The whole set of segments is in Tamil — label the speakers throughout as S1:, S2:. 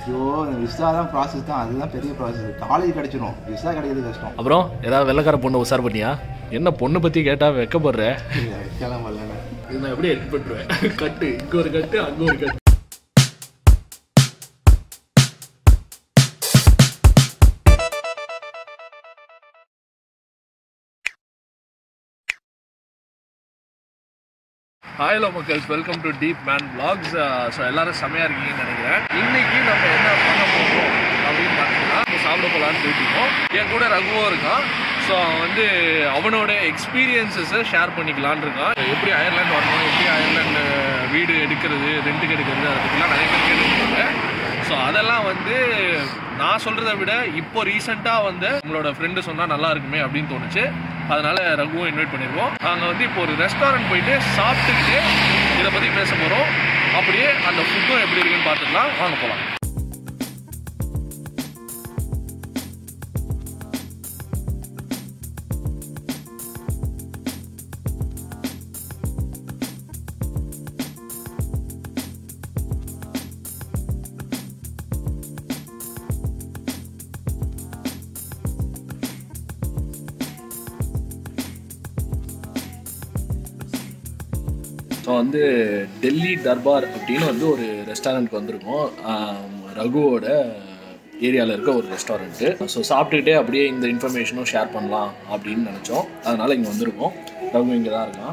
S1: ஐயோ இந்த விசா தான் ப்ராசஸ் தான் அதுதான் பெரிய ப்ராசஸ் காலேஜ் கிடைச்சிரும் விசா கிடைக்கிறது கஷ்டம்
S2: அப்புறம் ஏதாவது வெள்ளக்கார பொண்ணு உசார் பண்ணியா என்ன பொண்ணு பற்றி கேட்டால் வெக்கப்படுற
S1: வைக்கலாம் வரல
S2: இது நான் எப்படி எடிட் பண்ணுவேன் கட்டு இங்கே ஒரு கட்டு அங்கே ஒரு கட்டு ஹாய்லோ மக்கள்ஸ் welcome to deep man vlogs so எல்லாரும் செமையாக இருக்கீங்கன்னு நினைக்கிறேன் இன்னைக்கு நம்ம என்ன பண்ண போகிறோம் அப்படின்னு பார்த்தீங்கன்னா நம்ம சாப்பிட போகலான்னு போயிட்டோம் என் கூட ரகுவும் இருக்கான் ஸோ அவன் வந்து அவனோட எக்ஸ்பீரியன்ஸஸை ஷேர் பண்ணிக்கலான்னு இருக்கான் எப்படி அயர்லாந்து வரணும் எப்படி அயர்லாந்து வீடு எடுக்கிறது ரெண்ட்டுக்கு எடுக்கிறது அதை பற்றிலாம் நிறைய பேர் கேட்டுருக்காங்க ஸோ அதெல்லாம் வந்து நான் சொல்கிறத விட இப்போ ரீசெண்டாக வந்து நம்மளோட ஃப்ரெண்டு சொன்னால் நல்லா இருக்குமே அப்படின்னு தோணுச்சு அதனால ரகுவும் இன்வைட் பண்ணிடுவோம் நாங்கள் வந்து இப்போ ஒரு ரெஸ்டாரண்ட் போயிட்டு சாப்பிட்டுக்கிட்டு இதை பற்றி பேச போகிறோம் அப்படியே அந்த ஃபுட்டும் எப்படி இருக்குன்னு பார்த்துக்கலாம் வாங்க போகலாம் ஸோ வந்து டெல்லி தர்பார் அப்படின்னு வந்து ஒரு ரெஸ்டாரண்ட்க்கு வந்திருக்கோம் ஆம், ரகுவோட ஏரியாவில் இருக்க ஒரு ரெஸ்டாரண்ட்டு ஸோ சாப்பிட்டுக்கிட்டே அப்படியே இந்த இன்ஃபர்மேஷனும் ஷேர் பண்ணலாம் அப்படின்னு நினச்சோம் அதனால் இங்கே வந்திருக்கோம் ரகு இங்கே தான் இருக்கான்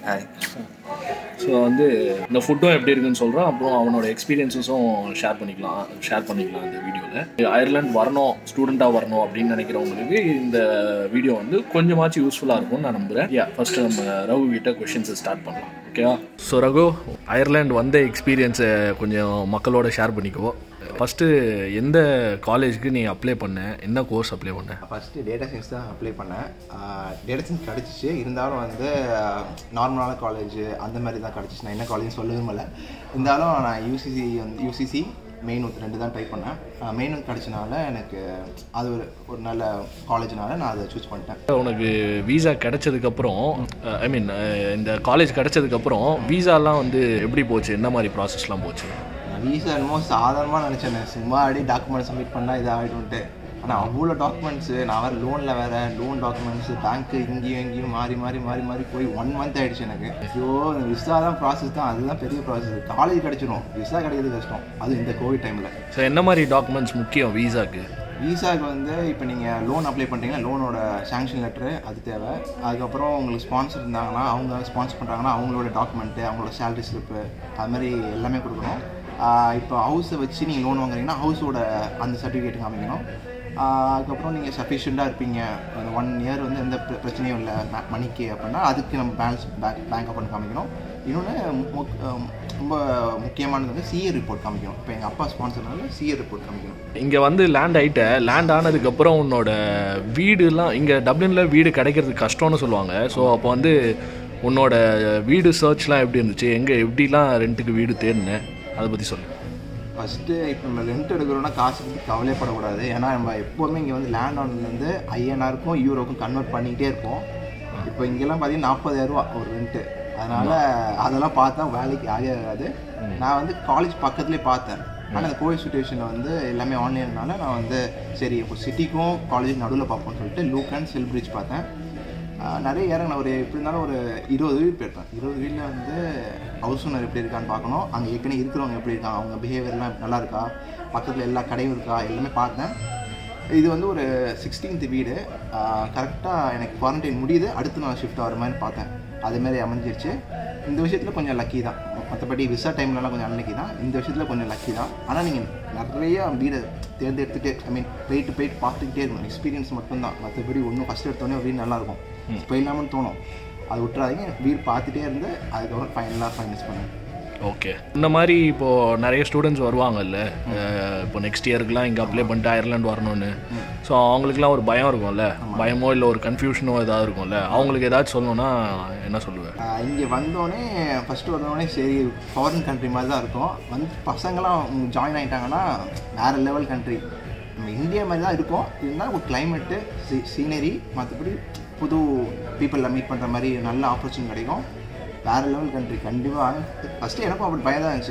S2: ஸோ வந்து இந்த ஃபுட்டும் எப்படி இருக்குன்னு சொல்கிறோம் அப்புறம் அவனோட எக்ஸ்பீரியன்ஸஸும் ஷேர் பண்ணிக்கலாம் ஷேர் பண்ணிக்கலாம் இந்த வீடியோவில் அயர்லாந்து வரணும் ஸ்டூடெண்ட்டாக வரணும் அப்படின்னு நினைக்கிறவங்களுக்கு இந்த வீடியோ வந்து கொஞ்சமாச்சும் யூஸ்ஃபுல்லாக இருக்கும்னு நான் நம்புகிறேன் யா ஃபர்ஸ்ட் நம்ம ரகு கிட்ட கொஷின்ஸை ஸ்டார்ட் பண்ணலாம் ஓகேவா ஸோ ரகு அயர்லாந்து வந்த எக்ஸ்பீரியன்ஸை கொஞ்சம் மக்களோட ஷேர் பண்ணிக்கோ ஃபஸ்ட்டு எந்த காலேஜுக்கு நீ அப்ளை பண்ண என்ன கோர்ஸ் அப்ளை பண்ண
S1: ஃபஸ்ட்டு டேட்டா சயின்ஸ் தான் அப்ளை பண்ணேன் டேட்டா சயின்ஸ் கிடச்சிச்சு இருந்தாலும் வந்து நார்மலான காலேஜ் அந்த மாதிரி தான் கிடச்சிச்சு நான் என்ன காலேஜ் சொல்ல விரும்பல இருந்தாலும் நான் யூசிசி வந்து யூசிசி மெயின் ஒத்து ரெண்டு தான் ட்ரை பண்ணேன் மெயின் ஒத்து கிடச்சனால எனக்கு அது ஒரு ஒரு நல்ல காலேஜ்னால நான் அதை சூஸ் பண்ணிட்டேன்
S2: உனக்கு வீசா கிடைச்சதுக்கப்புறம் ஐ மீன் இந்த காலேஜ் கிடைச்சதுக்கப்புறம் வீசாலாம் வந்து எப்படி போச்சு என்ன மாதிரி ப்ராசஸ்லாம் போச்சு
S1: நான் வீசா என்னமோ சாதாரணமாக நினச்சேன் சும்மா அப்படியே டாக்குமெண்ட் சப்மிட் பண்ணால் இது ஆகிடும்ட்டு ஆனால் அவ்வளோ டாக்குமெண்ட்ஸு நான் வேறு லோனில் வேறு லோன் டாக்குமெண்ட்ஸு பேங்க்கு இங்கேயும் இங்கேயும் மாறி மாறி மாறி மாறி போய் ஒன் மந்த் ஆயிடுச்சு எனக்கு ஐயோ இந்த விசா தான் ப்ராசஸ் தான் அதுதான் பெரிய ப்ராசஸ் காலேஜ் கிடைச்சிரும் விசா கிடைக்கிறது கஷ்டம் அது இந்த கோவிட் டைமில்
S2: ஸோ என்ன மாதிரி டாக்குமெண்ட்ஸ் முக்கியம் வீசாக்கு
S1: விசாக்கு வந்து இப்போ நீங்கள் லோன் அப்ளை பண்ணுறீங்கன்னா லோனோட சாங்ஷன் லெட்ரு அது தேவை அதுக்கப்புறம் உங்களுக்கு ஸ்பான்சர் இருந்தாங்கன்னா அவங்க ஸ்பான்சர் பண்ணுறாங்கன்னா அவங்களோட டாக்குமெண்ட்டு அவங்களோட சேலரி ஸ்லிப்பு அது மாதிரி எல்லாமே கொடுக்கணும் ஆஹ் இப்போ ஹவுஸை வச்சு நீங்கள் லோன் வாங்குறீங்கன்னா ஹவுஸோட அந்த சர்டிஃபிகேட் காமிக்கணும் ஆஹ் அதுக்கப்புறம் நீங்கள் சஃபிஷியண்ட்டாக இருப்பீங்க அந்த ஒன் இயர் வந்து எந்த பிர- பிரச்சனையும் இல்லை ம- மணிக்கு அப்படின்னா அதுக்கு நம்ம பேலன்ஸ் பேங்க் பேங்க் அக்கௌண்ட் காமிக்கணும் இன்னொன்று ரொம்ப முக்கியமானது வந்து சிஏ ரிப்போர்ட் காமிக்கணும் இப்போ எங்கள் அப்பா ஸ்பான்சர்னால சிஏ ரிப்போர்ட் காமிக்கணும்
S2: இங்கே வந்து லேண்ட் ஆகிட்ட லேண்ட் ஆனதுக்கப்புறம் உன்னோட வீடுலாம் இங்கே டப்ளினில் வீடு கிடைக்கிறது கஷ்டம்னு சொல்லுவாங்க ஸோ அப்போ வந்து உன்னோட வீடு சர்ச்லாம் எப்படி இருந்துச்சு எங்கே எப்படிலாம் ரெண்ட்டுக்கு வீடு தேடினேன் அதை பற்றி சொல்லு
S1: ஃபஸ்ட்டு இப்போ நம்ம ரெண்ட் எடுக்கிறோம்னா காசு பற்றி கவலைப்படக்கூடாது ஏன்னா நம்ம எப்போவுமே இங்கே வந்து லேண்ட் ஆனதுலேருந்து ஐஎன்ஆருக்கும் யூரோக்கும் கன்வெர்ட் பண்ணிக்கிட்டே இருப்போம் இப்போ இங்கெல்லாம் பார்த்தீங்கன்னா நாற்பதாயிரரூவா ஒரு ரெண்ட்டு அதனால் அதெல்லாம் பார்த்தா வேலைக்கு ஆகவே ஆகாது நான் வந்து காலேஜ் பக்கத்துலேயே பார்த்தேன் ஆனால் அந்த கோவிட் சுச்சுவேஷனில் வந்து எல்லாமே ஆன்லைன்னால நான் வந்து சரி இப்போ சிட்டிக்கும் காலேஜ் நடுவில் பார்ப்போம்னு சொல்லிட்டு லூக் அண்ட் செல் பிரிட்ஜ் பார்த்தேன் ஆஹ் நிறைய இறங்க நான் ஒரு எப்படி இருந்தாலும் ஒரு இருபது வீடு போயிருப்பேன் இருபது வீட்டில் வந்து ஹவுஸ் ஓனர் எப்படி இருக்கான்னு பார்க்கணும் அங்கே ஏற்கனவே இருக்கிறவங்க எப்படி இருக்காங்க அவங்க பிஹேவியர்லாம் நல்லா இருக்கா பக்கத்தில் எல்லா கடையும் இருக்கா எல்லாமே பார்த்தேன் இது வந்து ஒரு சிக்ஸ்டீன்த் வீடு கரெக்டாக எனக்கு குவாரண்டைன் முடியுது அடுத்து நான் ஷிஃப்ட் ஆகிற மாதிரி பார்த்தேன் அதேமாதிரி அமைஞ்சிருச்சு இந்த விஷயத்தில் கொஞ்சம் லக்கி தான் மற்றபடி விசா டைம்லலாம் கொஞ்சம் அன்லக்கி தான் இந்த விஷயத்தில் கொஞ்சம் லக்கி தான் ஆனால் நீங்கள் நிறைய வீடை தேர்ந்தெடுத்துட்டு ஐ மீன் போயிட்டு போயிட்டு பார்த்துக்கிட்டே இருக்கணும் எக்ஸ்பீரியன்ஸ் மட்டும்தான் மற்றபடி ஒன்றும் ஃபஸ்ட் எடுத்தோடனே வீடு நல்லாயிருக்கும் போயிடலாம்னு தோணும் அதை விட்டுறாதீங்க வீடு பார்த்துட்டே இருந்து அதுக்கப்புறம் ஃபைனலாக ஃபைனல்ஸ் பண்ணுங்க
S2: ஓகே இந்த மாதிரி இப்போது நிறைய ஸ்டூடெண்ட்ஸ் வருவாங்கல்ல அஹ் இப்போ நெக்ஸ்ட் இயருக்குலாம் இங்கே அப்ளை பண்ணிட்டு அயர்லாந்து வரணும்னு ஸோ அவங்களுக்குலாம் ஒரு பயம் இருக்கும்ல பயமோ இல்லை ஒரு கன்ஃபியூஷனோ ஏதாவது இருக்கும்ல அவங்களுக்கு ஏதாச்சும் சொல்லணும்னா என்ன சொல்லுவேன்
S1: இங்கே வந்தோடனே ஃபஸ்ட்டு வந்தோடனே சரி ஃபாரின் கண்ட்ரி மாதிரி தான் இருக்கும் வந்து பசங்களாம் ஜாயின் ஆகிட்டாங்கன்னா வேறு லெவல் கண்ட்ரி நம்ம இந்தியா மாதிரி தான் இருக்கும் இருந்தாலும் ஒரு கிளைமேட்டு சி சீனரி மற்றபடி புது பீப்புளில் மீட் பண்ணுற மாதிரி நல்ல ஆப்பர்ச்சுனிட்டி கிடைக்கும் வேறு லெவல் கண்ட்ரி கண்டிப்பாக ஃபஸ்ட்டு எனக்கும் அப்படி பயம் தான் இருந்துச்சு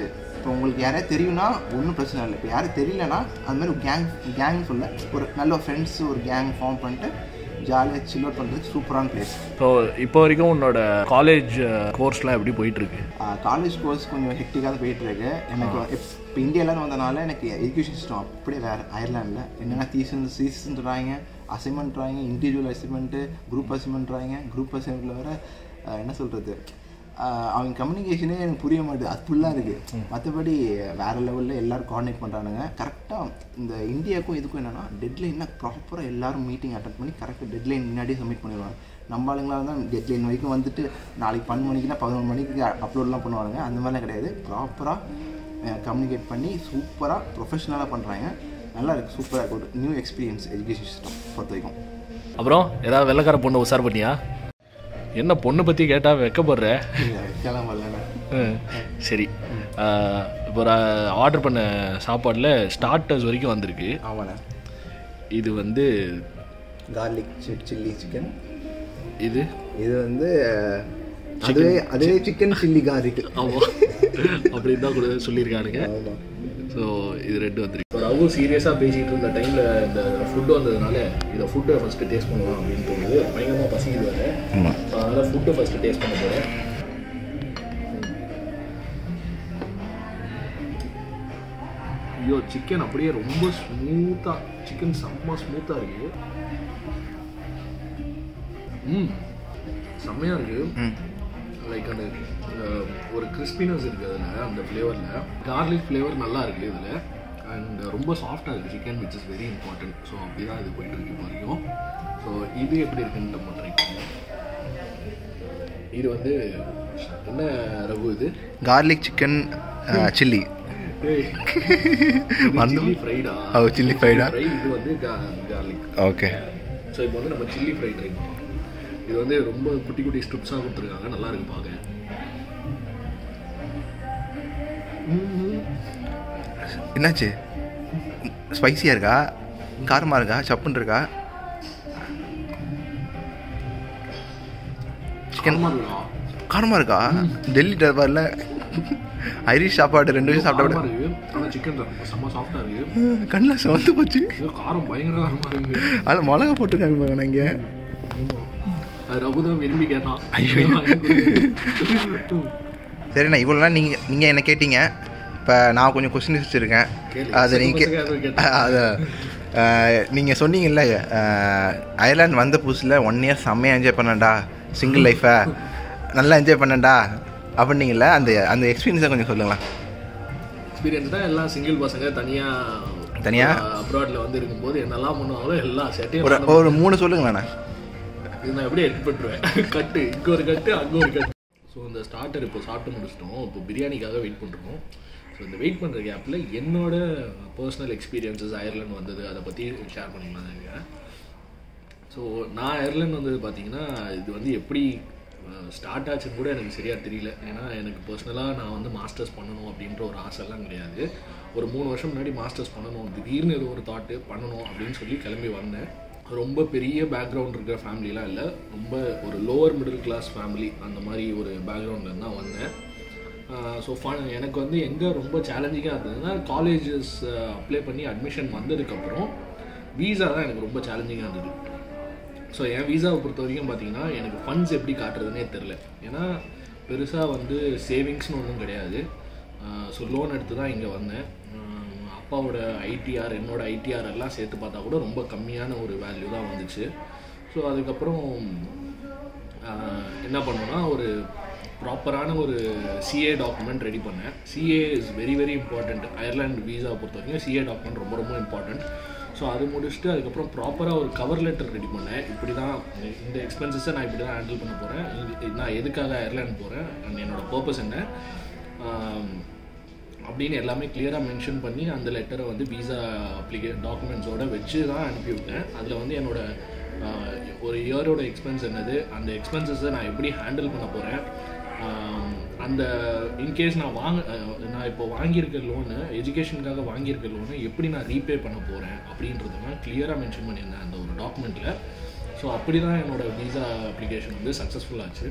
S1: இப்போ உங்களுக்கு யாரையா தெரியும்னா ஒன்றும் பிரச்சனை இல்லை இப்போ யாரும் தெரியலனா அது மாதிரி ஒரு கேங் கேங் சொல்ல ஒரு நல்ல ஃப்ரெண்ட்ஸ் ஒரு கேங் ஃபார்ம் பண்ணிட்டு ஜாலியாக சில் அவுட் பண்ணுறதுக்கு சூப்பரான பிளேஸ்
S2: ஸோ இப்போ வரைக்கும் உன்னோட காலேஜ் கோர்ஸ்லாம் எப்படி போயிட்டுருக்கு
S1: காலேஜ் கோர்ஸ் கொஞ்சம் ஹெக்டிக்காக தான் போயிட்டு இருக்கு எனக்கு இப்போ இந்தியாவிலேருந்து வந்தனால எனக்கு எஜுகேஷன் சிஸ்டம் அப்படியே வேறு அயர்லாண்டில் என்னென்னா தீசன் சீசன்றாங்க அசைன்மெண்ட்றாங்க இண்டிவிஜுவல் அசைன்மெண்ட்டு குரூப் அசைன்மெண்ட்றாங்க குரூப் அசைன்மெண்ட்டில் வர அஹ், என்ன சொல்கிறது அவங்க கம்யூனிகேஷனே எனக்கு புரிய மாட்டேது அது ஃபுல்லாக இருக்குது மற்றபடி வேறு லெவலில் எல்லோரும் கோஆர்டினேட் பண்ணுறானுங்க கரெக்டாக இந்த இந்தியாவுக்கும் இதுக்கும் என்னென்னா டெட்லைன்னா ப்ராப்பராக எல்லாரும் மீட்டிங் அட்டன் பண்ணி கரெக்டாக டெட்லைன் முன்னாடியே சப்மிட் பண்ணிடுவாங்க நம்ம ஆளுங்களாக இருந்தால் டெட்லைன் வரைக்கும் வந்துட்டு நாளைக்கு பன்னெண்டு மணிக்குனா பதினொன்று மணிக்கு அப்லோட்லாம் பண்ணுவாங்க அந்த மாதிரிலாம் கிடையாது ப்ராப்பராக கம்யூனிகேட் பண்ணி சூப்பராக ப்ரொஃபஷனலாக பண்ணுறாங்க நல்லா இருக்குது சூப்பராக ஒரு நியூ எக்ஸ்பீரியன்ஸ் எஜுகேஷன் சிஸ்டம் பொறுத்த வரைக்கும்
S2: அப்புறம் ஏதாவது வெள்ளைக்கார பொண்ணை உசார் பண்ணியா என்ன பொண்ணை பற்றி கேட்டால் வைக்கப்படுற
S1: கிளம்பலண்ணா
S2: ம், சரி ஆஹ், இப்போ ஒரு ஆர்டர் பண்ண சாப்பாடில் ஸ்டார்டர்ஸ் வரைக்கும் வந்திருக்கு
S1: ஆமாண்ணா
S2: இது வந்து
S1: கார்லிக் சில்லி சிக்கன்
S2: இது
S1: இது வந்து அதுவே அதுவே சிக்கன் சில்லி கார்லிக்
S2: ஆமாம் அப்படின்னு தான் கூட சொல்லியிருக்கானுங்க
S1: ஆமாம்
S2: ஸோ இது ரெண்டு வந்துருக்கு ஒரு அவ்வளோ சீரியஸாக பேசிகிட்டு இருந்த டைமில் இந்த ஃபுட்டு வந்ததுனால இதை ஃபுட்டை ஃபஸ்ட்டு டேஸ்ட் பண்ணலாம் அப்படின்னு தோணுது பயங்கரமாக பசிக்குது வேறு
S1: ஆமாம்
S2: ஸோ அதனால் ஃபுட்டை ஃபஸ்ட்டு டேஸ்ட் பண்ண போகிறேன் ஐயோ சிக்கன் அப்படியே ரொம்ப ஸ்மூத்தாக சிக்கன் செம்ம ஸ்மூத்தாக இருக்கு ம் செம்மையாக இருக்குது
S1: ம்
S2: லைக் அந்த அஹ், ஒரு கிறிஸ்பினஸ் இருக்குது அதில் அந்த ஃப்ளேவரில் கார்லிக் ஃப்ளேவர் நல்லா இருக்குது இதில் அண்ட் ரொம்ப சாஃப்டாக இருக்குது chicken which is very important so அப்படி தான் இது போயிட்டு இருக்கு இப்போ வரைக்கும் ஸோ இது எப்படி இருக்குன்னு நம்ம ட்ரை பண்ணுவோம் இது வந்து என்ன ரகு இது
S1: கார்லிக் சிக்கன் சில்லி வந்து-
S2: சில்லி ஃப்ரைடா
S1: ஓ, chilli fried ஆ?
S2: ஃப்ரை இது வந்து கார்லிக்
S1: ஓகே
S2: ஸோ இப்போ வந்து நம்ம சில்லி ஃப்ரை ட்ரை பண்ணுவோம் இது வந்து ரொம்ப குட்டி குட்டி ஸ்ட்ரிப்ஸாக கொடுத்துருக்காங்க நல்லா இருக்கு பார்க்க
S1: என்னாச்சு ஸ்பைசியாக இருக்கா காரமாக இருக்கா சப்புன்னு இருக்கா சிக்கன்
S2: காரமா இருக்குடா.
S1: காரமாக இருக்கா டெல்லி டர்பாரில் ஐரிஷ் சாப்பாடு ரெண்டு விஷயம் சாப்பிட்டா
S2: காரமா
S1: விட
S2: இருக்கு ஆனால் சிக்கன் செம்ம சாஃப்டாக இருக்கு
S1: கண்ணில் செவந்து போச்சு
S2: இது காரம் பயங்கர காரமாக இருக்கு
S1: அதில் மிளகா போட்டுருக்காங்க பாருங்க இங்கே
S2: அது ரகு தான் விரும்பி கேட்டான்
S1: சரிண்ணா இவ்வளோ நாள் நீங்கள் நீங்கள் என்ன கேட்டீங்க இப்போ நான் கொஞ்சம் கொஸ்டின் வச்சுருக்கேன்
S2: கேளு.
S1: அது நீங்கள்
S2: பசங்க யாரும் கேட்டா.
S1: அது நீங்கள் சொன்னீங்கல்ல அஹ், அயர்லாந்து வந்த புதுசில் ஒன் இயர் செம்மையாக என்ஜாய் பண்ணேன்டா சிங்கிள் லைஃப்பை நல்லா என்ஜாய் பண்ணேன்டா அப்படின்னீங்கல்ல அந்த அந்த எக்ஸ்பீரியன்ஸை கொஞ்சம் சொல்லுங்களேன்
S2: எக்ஸ்பீரியன்ஸ் தான் எல்லாம் சிங்கிள் பசங்க தனியாக
S1: தனியா?
S2: அப்ராட்ல வந்து இருக்கும்போது என்னெல்லாம் பண்ணுவாங்களோ எல்லா செட்டையும்
S1: ஒரு ஒரு மூணு சொல்லுங்களேண்ணா
S2: இது நான் எப்படி எடிட் பண்ணுறேன் கட்டு இங்கே ஒரு கட்டு அங்கே ஒரு கட்டு ஸோ இந்த ஸ்டார்டர் இப்போ சாப்பிட்டு முடிச்சிட்டோம் இப்போ பிரியாணிக்காக வெயிட் பண்ணுறோம் ஸோ இந்த வெயிட் பண்ணுற கேப்பில் என்னோட பர்சனல் எக்ஸ்பீரியன்சஸ் அயர்லாந்து வந்தது அதை பற்றி ஷேர் பண்ணிக்கலாம் நினைக்கிறேன் ஸோ நான் அயர்லாந்து வந்தது பார்த்தீங்கன்னா இது வந்து எப்படி ஸ்டார்ட் ஆச்சுன்னு கூட எனக்கு சரியாக தெரியல ஏன்னா எனக்கு பர்சனலாக நான் வந்து மாஸ்டர்ஸ் பண்ணணும் அப்படின்ற ஒரு ஆசைலாம் கிடையாது ஒரு மூணு வருஷம் முன்னாடி மாஸ்டர்ஸ் பண்ணணும் திடீர்னு ஏதோ ஒரு தாட்டு பண்ணணும் அப்படின்னு சொல்லி கிளம்பி வந்தேன் ரொம்ப பெரிய பேக்ரவுண்ட் இருக்கிற ஃபேமிலிலாம் இல்லை ரொம்ப ஒரு லோவர் மிடில் கிளாஸ் ஃபேமிலி அந்த மாதிரி ஒரு பேக்ரவுண்ட்லேருந்து தான் வந்தேன் ஸோ ஃபன் எனக்கு வந்து எங்கே ரொம்ப சேலஞ்சிங்காக இருந்ததுன்னா காலேஜஸ் அப்ளை பண்ணி அட்மிஷன் வந்ததுக்கப்புறம் வீசா தான் எனக்கு ரொம்ப சேலஞ்சிங்காக இருந்தது ஸோ என் வீசாவை பொறுத்த வரைக்கும் பார்த்தீங்கன்னா எனக்கு ஃபண்ட்ஸ் எப்படி காட்டுறதுனே தெரில ஏன்னா பெருசாக வந்து சேவிங்ஸ்னு ஒன்றும் கிடையாது ஸோ லோன் எடுத்து தான் இங்கே வந்தேன் ஆஹ் அப்பாவோட ஐடிஆர் என்னோட ஐடிஆர் எல்லாம் சேர்த்து பார்த்தா கூட ரொம்ப கம்மியான ஒரு வேல்யூ தான் வந்துச்சு ஸோ அதுக்கப்புறம் ஆஹ் என்ன பண்ணோன்னா ஒரு ப்ராப்பரான ஒரு சிஏ டாக்குமெண்ட் ரெடி பண்ணேன் CA is very very important Ireland visa பொறுத்த வரைக்கும் சிஏ டாக்குமெண்ட் ரொம்ப ரொம்ப இம்பார்ட்டண்ட் ஸோ அது முடிச்சுட்டு அதுக்கப்புறம் ப்ராப்பராக ஒரு கவர் லெட்டர் ரெடி பண்ணேன் இப்படி தான் இந்த எக்ஸ்பென்சஸை நான் இப்படி தான் ஹேண்டில் பண்ண போகிறேன் நான் எதுக்காக அயர்லாந்து போகிறேன் அண்ட் என்னோட பர்பஸ் என்ன ஆம், அப்படின்னு எல்லாமே கிளியராக மென்ஷன் பண்ணி அந்த லெட்டரை வந்து விசா அப்ளிகே டாக்குமெண்ட்ஸோட வச்சு தான் அனுப்பி விட்டேன் அதில் வந்து என்னோட ஆஹ், ஒரு இயரோட எக்ஸ்பென்ஸ் என்னது அந்த எக்ஸ்பென்சஸை நான் எப்படி ஹேண்டில் பண்ண போகிறேன் அந்த இன்கேஸ் நான் வாங்க ஆஹ், நான் இப்போ வாங்கியிருக்க லோனு எஜுகேஷனுக்காக வாங்கியிருக்க லோனு எப்படி நான் ரீபே பண்ண போகிறேன் அப்படின்றதெல்லாம் கிளியராக மென்ஷன் பண்ணியிருந்தேன் அந்த ஒரு டாக்குமெண்ட்டில் ஸோ அப்படி தான் என்னோடய வீசா அப்ளிகேஷன் வந்து சக்ஸஸ்ஃபுல் ஆச்சு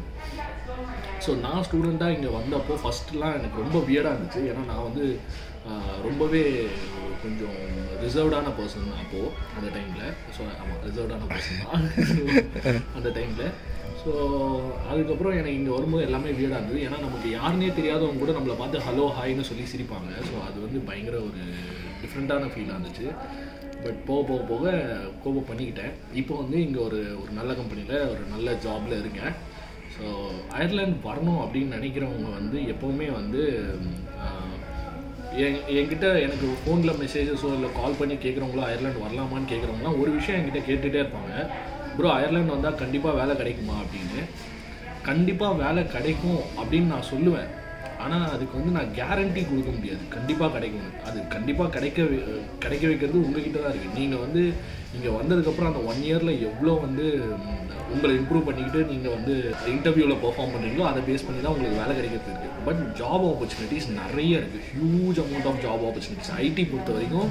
S2: ஸோ நான் ஸ்டூடெண்ட்டாக இங்கே வந்தப்போ ஃபஸ்ட்டுலாம் எனக்கு ரொம்ப வியர்டாக இருந்துச்சு ஏன்னா நான் வந்து ஆஹ், ரொம்பவே கொஞ்சம் ரிசர்வ்டான பர்சன் தான் அப்போது அந்த டைமில் ஸோ ஆமாம் ரிசர்வ்டான பர்சன் தான் அந்த டைமில் ஸோ அதுக்கப்புறம் எனக்கு இங்கே வரும்போது எல்லாமே வியர்டாக இருந்தது ஏன்னா நமக்கு யாருனே தெரியாதவங்க கூட நம்மளை பார்த்து ஹலோ ஹாய்னு சொல்லி சிரிப்பாங்க ஸோ அது வந்து பயங்கர ஒரு டிஃப்ரெண்ட்டான ஃபீலாக இருந்துச்சு பட் போக போக போக கோபம் பண்ணிக்கிட்டேன் இப்போ வந்து இங்கே ஒரு ஒரு நல்ல கம்பெனியில் ஒரு நல்ல ஜாபில் இருக்கேன் ஸோ அயர்லாந்து வரணும் அப்படின்னு நினைக்கிறவங்க வந்து எப்போவுமே வந்து ஆஹ், என் என்கிட்ட எனக்கு ஃபோனில் மெசேஜஸோ இல்லை கால் பண்ணி கேட்குறவங்களோ அயர்லாந்து வரலாமான்னு கேட்குறவங்களாம் ஒரு விஷயம் என்கிட்ட கேட்டுகிட்டே இருப்பாங்க ப்ரோ அயர்லாந்து வந்தால் கண்டிப்பாக வேலை கிடைக்குமா அப்படின்னு கண்டிப்பாக வேலை கிடைக்கும் அப்படின்னு நான் சொல்லுவேன் ஆனால் அதுக்கு வந்து நான் கேரண்டி கொடுக்க முடியாது கண்டிப்பாக கிடைக்கும் அது கண்டிப்பாக கிடைக்க வை- கிடைக்க வைக்கிறது உங்ககிட்ட தான் இருக்குது நீங்கள் வந்து இங்கே வந்ததுக்கப்புறம் அந்த ஒன் இயரில் எவ்வளோ வந்து ம், உங்களை இம்ப்ரூவ் பண்ணிக்கிட்டு நீங்கள் வந்து இன்டர்வியூவில் பெர்ஃபார்ம் பண்ணுறீங்களோ அதை பேஸ் பண்ணி தான் உங்களுக்கு வேலை கிடைக்கிறது இருக்குது பட் ஜாப் ஆப்பர்ச்சுனிட்டிஸ் நிறைய இருக்குது huge amount of job opportunities IT பொறுத்த வரைக்கும்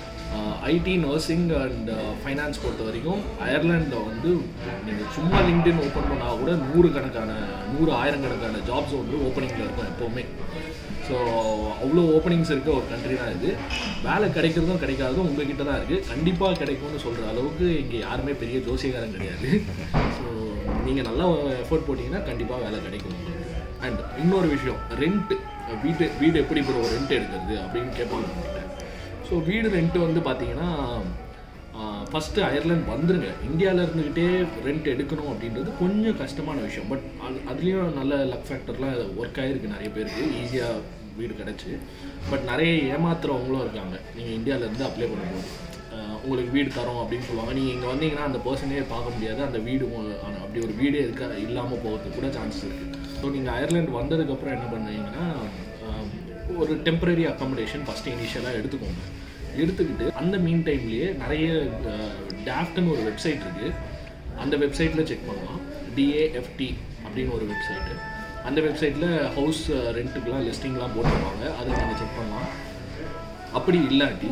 S2: ஐடி நர்சிங் அண்ட் ஃபைனான்ஸ் பொறுத்த வரைக்கும் அயர்லாண்டில் வந்து நீங்கள் சும்மா லிங்க்டின் ஓப்பன் பண்ணால் கூட நூறு கணக்கான நூறு ஆயிரக்கணக்கான ஜாப்ஸ் வந்து ஓப்பனிங்கில் இருக்கும் எப்போவுமே ஸோ அவ்வளோ ஓப்பனிங்ஸ் இருக்க ஒரு கண்ட்ரி தான் இது வேலை கிடைக்கிறதும் கிடைக்காததும் உங்ககிட்ட தான் இருக்குது கண்டிப்பாக கிடைக்கும்னு சொல்கிற அளவுக்கு இங்கே யாருமே பெரிய ஜோசியக்காரன் கிடையாது ஸோ நீங்கள் நல்லா எஃபோர்ட் போட்டிங்கன்னா கண்டிப்பாக வேலை கிடைக்கும் உங்களுக்கு அண்ட் இன்னொரு விஷயம் ரெண்ட் வீட்டு வீடு எப்படி ப்ரோ ரெண்ட் எடுக்கிறது அப்படின்னு கேட்பாங்க நம்மகிட்ட ஸோ வீடு ரெண்ட் வந்து பார்த்தீங்கன்னா ஃபஸ்ட்டு அயர்லாந்து வந்துருங்க இந்தியாவில் இருந்துக்கிட்டே ரெண்ட் எடுக்கணும் அப்படின்றது கொஞ்சம் கஷ்டமான விஷயம் பட் அது அதுலேயும் நல்ல லக் ஃபேக்டர்லாம் ஒர்க் ஆகிருக்கு நிறைய பேருக்கு ஈஸியாக வீடு கிடச்சி பட் நிறைய ஏமாத்துறவங்களும் இருக்காங்க நீங்கள் இந்தியாவிலேருந்து அப்ளை பண்ணும்போது ஆஹ் உங்களுக்கு வீடு தரோம் அப்படின்னு சொல்லுவாங்க நீங்கள் இங்கே வந்தீங்கன்னா அந்த பர்சனே பார்க்க முடியாது அந்த வீடு உங்க- ஆனா அப்படி ஒரு வீடே இருக்க இல்லாமல் போகிறதுக்கு கூட சான்சஸ் இருக்குது ஸோ நீங்கள் அயர்லாந்து வந்ததுக்கப்புறம் என்ன பண்ணுவீங்கன்னா ஆஹ் ஒரு டெம்பரரி அக்காமடேஷன் ஃபஸ்ட்டு இனிஷியலாக எடுத்துக்கோங்க எடுத்துக்கிட்டு அந்த மீன் டைம்லேயே நிறைய டேஃப்ட்னு ஒரு வெப்சைட் இருக்குது அந்த வெப்சைட்டில் செக் பண்ணலாம் டிஏஎஃப்டி அப்படின்னு ஒரு வெப்சைட்டு அந்த வெப்சைட்டில் ஹவுஸ் ரெண்ட்டுக்கெலாம் லிஸ்டிங்லாம் போட்டிருப்பாங்க அதை நீங்கள் செக் பண்ணலாம் அப்படி இல்லாட்டி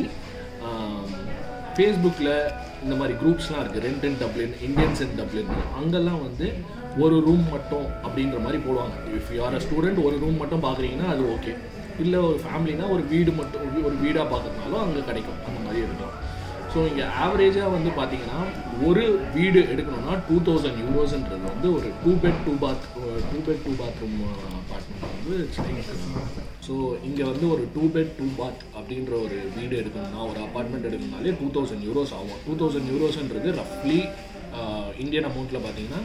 S2: ஃபேஸ்புக்கில் இந்த மாதிரி குரூப்ஸ்லாம் இருக்குது rent in Dublin Indians in Dublin அங்கெல்லாம் வந்து ஒரு ரூம் மட்டும் அப்படின்ற மாதிரி போடுவாங்க இஃப் யார் ஸ்டூடெண்ட் ஒரு ரூம் மட்டும் பார்க்குறீங்கன்னா அது ஓகே இல்லை ஒரு ஃபேமிலினா ஒரு வீடு மட்டும் ஒரு- ஒரு வீடாக பார்க்கறதுனாலும் அங்கே கிடைக்கும் அந்த மாதிரி எடுக்கலாம் ஸோ இங்கே ஆவரேஜாக வந்து பார்த்தீங்கன்னா ஒரு வீடு எடுக்கணும்னா டூ தௌசண்ட் யூரோஸ்ன்றது வந்து ஒரு two bed two bath two bed two bathroom apartment வந்து ஸோ இங்கே வந்து ஒரு டூ பெட் டூ பாத் அப்படின்ற ஒரு வீடு எடுக்கணும்னா ஒரு அப்பார்ட்மெண்ட் எடுக்கணும்னாலே டூ தௌசண்ட் யூரோஸ் ஆகும் டூ தௌசண்ட் யூரோஸ்ன்றது ரஃப்லி இந்தியன் அமௌண்ட்டில் பார்த்தீங்கன்னா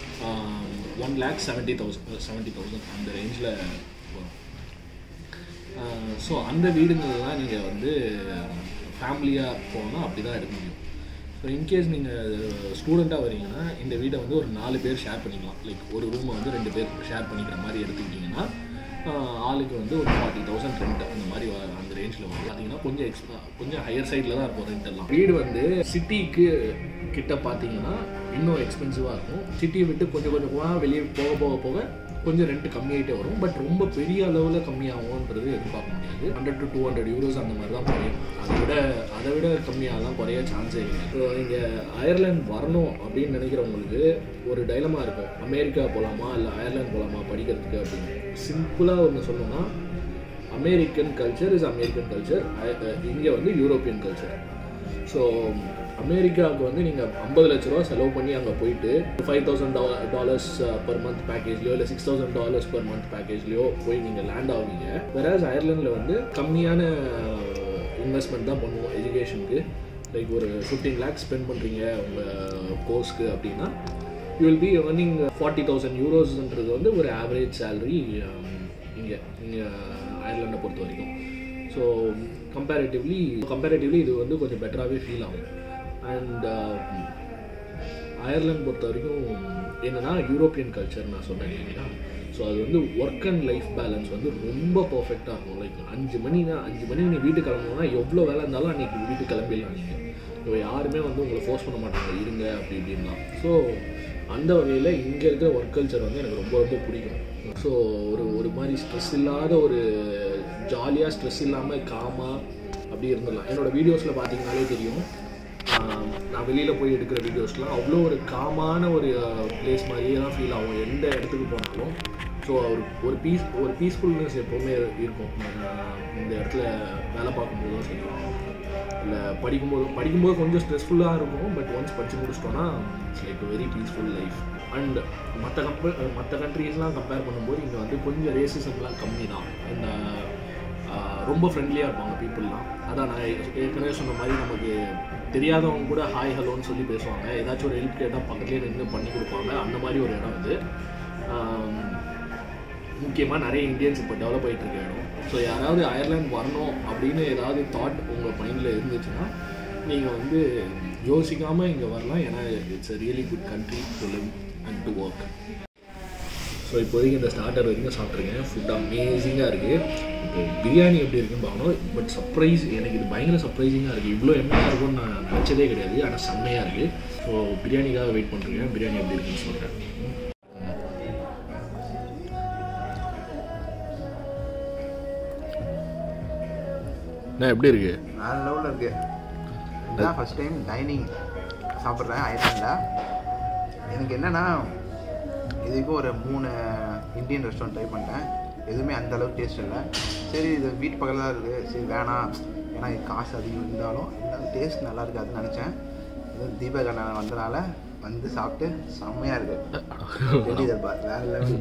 S2: one lakh seventy thousand seventy thousand அந்த ரேஞ்சில் வரும் ஸோ அந்த வீடுங்கள்லாம் நீங்கள் வந்து ஃபேமிலியாக போனால் அப்படி தான் எடுக்க முடியும் ஸோ இன்கேஸ் நீங்கள் ஸ்டூடெண்ட்டாக வரீங்கன்னா இந்த வீடை வந்து ஒரு நாலு பேர் ஷேர் பண்ணிக்கலாம் லைக் ஒரு ரூமை வந்து ரெண்டு பேர் ஷேர் பண்ணிக்கிற மாதிரி எடுத்துக்கிட்டிங்கன்னா ஆஹ், ஆளுக்கு வந்து ஒரு ஃபார்ட்டி தௌசண்ட் ரெண்ட் அந்த மாதிரி வ- அந்த ரேஞ்சில் வரும் பார்த்தீங்கன்னா கொஞ்சம் எக்ஸ்ட்ரா கொஞ்சம் ஹையர் சைடில் தான் இருக்கும் ரெண்ட் எல்லாம் வீடு வந்து சிட்டிக்கு கிட்ட பார்த்தீங்கன்னா இன்னும் எக்ஸ்பென்சிவாக இருக்கும் சிட்டியை விட்டு கொஞ்சம் கொஞ்சமாக வெளியே போக போக போக கொஞ்சம் ரெண்ட் கம்மியாயிட்டே வரும் பட் ரொம்ப பெரிய அளவில் கம்மியாகும்ன்றது எதிர்பார்க்க முடியாது hundred to two hundred euros அந்த மாதிரி தான் குறையும் அதை விட அதை விட கம்மியாகலாம் குறைய சான்ஸே இல்லை ஸோ இங்கே அயர்லாந்து வரணும் அப்படின்னு நினைக்கிறவங்களுக்கு ஒரு டைலமா இருக்கும் அமெரிக்கா போகலாமா இல்லை அயர்லாந்து போகலாமா படிக்கிறதுக்கு அப்படின்னு சிம்பிளாக ஒன்று சொல்லணும்னா American culture is American culture இங்கே வந்து யூரோப்பியன் கல்ச்சர் ஸோ அமெரிக்காவுக்கு வந்து நீங்கள் ஐம்பது லட்ச ரூபா செலவு பண்ணி அங்கே போயிட்டு five thousand dollars per month பேக்கேஜ்லையோ இல்லை six thousand dollars per month பேக்கேஜ்லையோ போய் நீங்கள் லேண்ட் ஆவீங்க வேறாஸ் அயர்லாண்டில் வந்து கம்மியான இன்வெஸ்ட்மெண்ட் தான் பண்ணுவோம் எஜுகேஷனுக்கு லைக் ஒரு ஃபிஃப்டீன் லேக்ஸ் ஸ்பெண்ட் பண்ணுறீங்க உங்கள் கோர்ஸ்க்கு அப்படின்னா you will be earning forty thousand யூரோஸ்ன்றது வந்து ஒரு ஆவரேஜ் சேலரி இங்கே இங்கே அயர்லாண்டை பொறுத்த வரைக்கும் ஸோ கம்பேரிட்டிவ்லி கம்பேரிட்டிவ்லி இது வந்து கொஞ்சம் பெட்டராகவே ஃபீல் ஆகும் அண்ட் அயர்லாந்து பொறுத்த வரைக்கும் என்னன்னா யூரோப்பியன் கல்ச்சர் நான் சொன்னேன் இல்லைங்களா ஸோ அது வந்து ஒர்க் அண்ட் லைஃப் பேலன்ஸ் வந்து ரொம்ப பர்ஃபெக்டாக இருக்கும் லைக் அஞ்சு மணினா அஞ்சு மணி நீ வீட்டுக்கு கிளம்பணும்னா எவ்வளோ வேலை இருந்தாலும் அன்றைக்கி வீட்டுக்கு கிளம்பிடலாம் நீங்கள் ஸோ யாருமே வந்து உங்களை ஃபோர்ஸ் பண்ண மாட்டாங்க இருங்க அப்படி இப்படின்லாம் ஸோ அந்த வகையில் இங்கே இருக்கிற ஒர்க் கல்ச்சர் வந்து எனக்கு ரொம்ப ரொம்ப பிடிக்கும் ஸோ ஒரு ஒரு மாதிரி ஸ்ட்ரெஸ் இல்லாத ஒரு ஜாலியாக ஸ்ட்ரெஸ் இல்லாமல் காமாக அப்படி இருந்துடலாம் என்னோட வீடியோஸில் பார்த்தீங்கனாலே தெரியும் ஆஹ் நான் வெளியில் போய் எடுக்கிற வீடியோஸ்லாம் அவ்வளோ ஒரு காமான ஒரு பிளேஸ் மாதிரியே தான் ஃபீல் ஆகும் எந்த இடத்துக்கு போனாலும் ஸோ ஒரு ஒரு பீஸ் ஒரு பீஸ்ஃபுல்னஸ் எப்போவுமே இருக்கும் ஆஹ் இந்த இடத்துல வேலை பார்க்கும்போதும் சரி இல்லை படிக்கும்போது படிக்கும்போது கொஞ்சம் ஸ்ட்ரெஸ்ஃபுல்லாக இருக்கும் பட் ஒன்ஸ் படித்து முடிச்சிட்டோன்னா it's like very peaceful life and மற்ற கம்பே மற்ற கண்ட்ரீஸ்லாம் கம்பேர் பண்ணும்போது இங்கே வந்து கொஞ்சம் ரேசிசம்லாம் கம்மி தான் இந்த ரொம்ப ஃப்ரெண்ட்லியாக இருப்பாங்க பீப்புளெலாம் அதான் நான் ஏற்கனவே சொன்ன மாதிரி நமக்கு தெரியாதவங்க கூட ஹாய் ஹலோன்னு சொல்லி பேசுவாங்க ஏதாச்சும் ஒரு ஹெல்ப் கேட்டால் பக்கத்துலேயே நின்று பண்ணி கொடுப்பாங்க அந்த மாதிரி ஒரு இடம் இது முக்கியமாக நிறைய இந்தியன்ஸ் இப்போ டெவலப் ஆகிட்டு இருக்க இடம் ஸோ யாராவது அயர்லாந்து வரணும் அப்படின்னு ஏதாவது தாட் உங்கள் மைண்டில் இருந்துச்சுன்னா நீங்கள் வந்து யோசிக்காமல் இங்கே வரலாம் ஏன்னா it's a really good country to live and to work so இப்போதைக்கு இந்த ஸ்டார்டர் வரைக்கும் சாப்பிட்ருக்கேன் ஃபுட் அமேசிங்காக இருக்குது இப்போ பிரியாணி எப்படி இருக்குன்னு பார்க்கணும் பட் சர்ப்ரைஸ் எனக்கு இது பயங்கர சர்ப்ரைசிங்காக இருக்குது இவ்வளோ எம்மையாக இருக்கும்னு நான் நினச்சதே கிடையாது ஆனால் செம்மையாக இருக்குது ஸோ பிரியாணிக்காக வெயிட் பண்ணுறேன் பிரியாணி எப்படி இருக்குன்னு சொல்கிறேன் என்ன எப்படி இருக்குது
S1: வேற லெவலில் இருக்கு இதுதான் ஃபர்ஸ்ட் டைம் டைனிங் சாப்பிட்றேன் அயர்லாண்டில் எனக்கு என்னன்னா இதுக்கும் ஒரு மூணு இந்தியன் ரெஸ்டாரண்ட் ட்ரை பண்ணிட்டேன் எதுவுமே அந்த அளவுக்கு டேஸ்ட் இல்லை சரி இது வீட்டு பக்கத்தில் தான் இருக்குது சரி வேணாம் ஏன்னா இது காசு அதிகம் இருந்தாலும் டேஸ்ட் நல்லா இருக்காதுன்னு நினச்சேன் இது தீபக் அண்ணன் வந்தனால வந்து சாப்பிட்டு செம்மையாக இருக்குது டெல்லி தர்பார் வேற லெவல்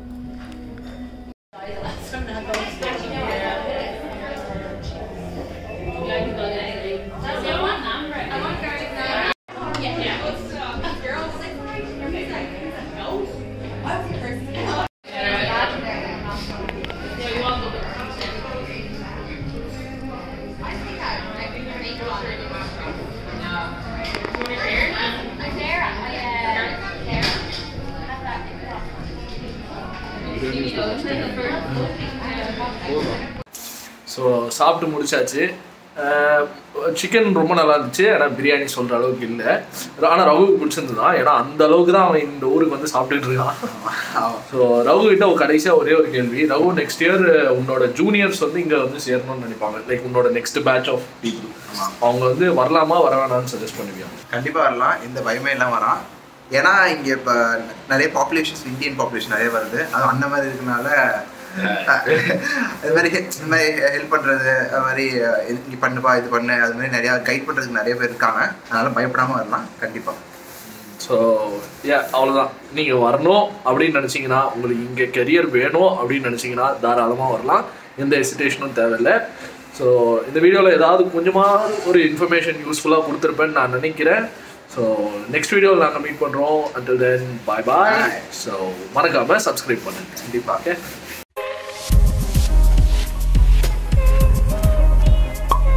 S2: ஸோ சாப்பிட்டு முடிச்சாச்சு சிக்கன் ரொம்ப நல்லா இருந்துச்சு ஆனால் பிரியாணி சொல்கிற அளவுக்கு இல்லை ஆனால் ரகுவுக்கு பிடிச்சிருந்து தான் ஏன்னா அந்த அளவுக்கு தான் அவன் இந்த ஊருக்கு வந்து சாப்பிட்டுட்டு இருக்கான் ஸோ ரகு கிட்ட ஒரு கடைசியாக ஒரே ஒரு கேள்வி ரகு நெக்ஸ்ட் இயர் உன்னோட ஜூனியர்ஸ் வந்து இங்கே வந்து சேரணும்னு நினைப்பாங்க லைக் உன்னோட நெக்ஸ்ட் பேட்ச் ஆஃப் பீப்புள் அவங்க வந்து வரலாமா வர வேணாம்னு சஜஸ்ட் பண்ணுவியா
S1: கண்டிப்பாக வரலாம் எந்த பயமே இல்லாம வரான் ஏன்னா இங்கே இப்போ நிறைய பாப்புலேஷன்ஸ் இந்தியன் பாப்புலேஷன் நிறைய வருது அது அந்த மாதிரி இருக்கனால அது மாதிரி he- இந்த மாதிரி ஹெல்ப் பண்ணுறது அது மாதிரி இது நீ பண்ணுப்பா இது பண்ணு அது மாதிரி நிறையா கைட் பண்ணுறதுக்கு நிறைய பேர் இருக்காங்க அதனால பயப்படாமல் வரலாம் கண்டிப்பாக
S2: ஸோ ஏ அவ்வளோதான் நீங்கள் வரணும் அப்படின்னு நினச்சிங்கன்னா உங்களுக்கு இங்கே கெரியர் வேணும் அப்படின்னு நினச்சிங்கன்னா தாராளமாக வரலாம் எந்த ஹெசிடேஷனும் தேவையில்லை ஸோ இந்த வீடியோவில் ஏதாவது கொஞ்சமாக ஒரு இன்ஃபர்மேஷன் யூஸ்ஃபுல்லாக கொடுத்துருப்பேன்னு நான் நினைக்கிறேன் ஸோ நெக்ஸ்ட் வீடியோவில் நாங்கள் மீட் பண்ணுறோம் until then bye bye
S1: Bye.
S2: So மறக்காமல் சப்ஸ்கிரைப் பண்ணுங்க
S1: கண்டிப்பாக
S2: ஓகே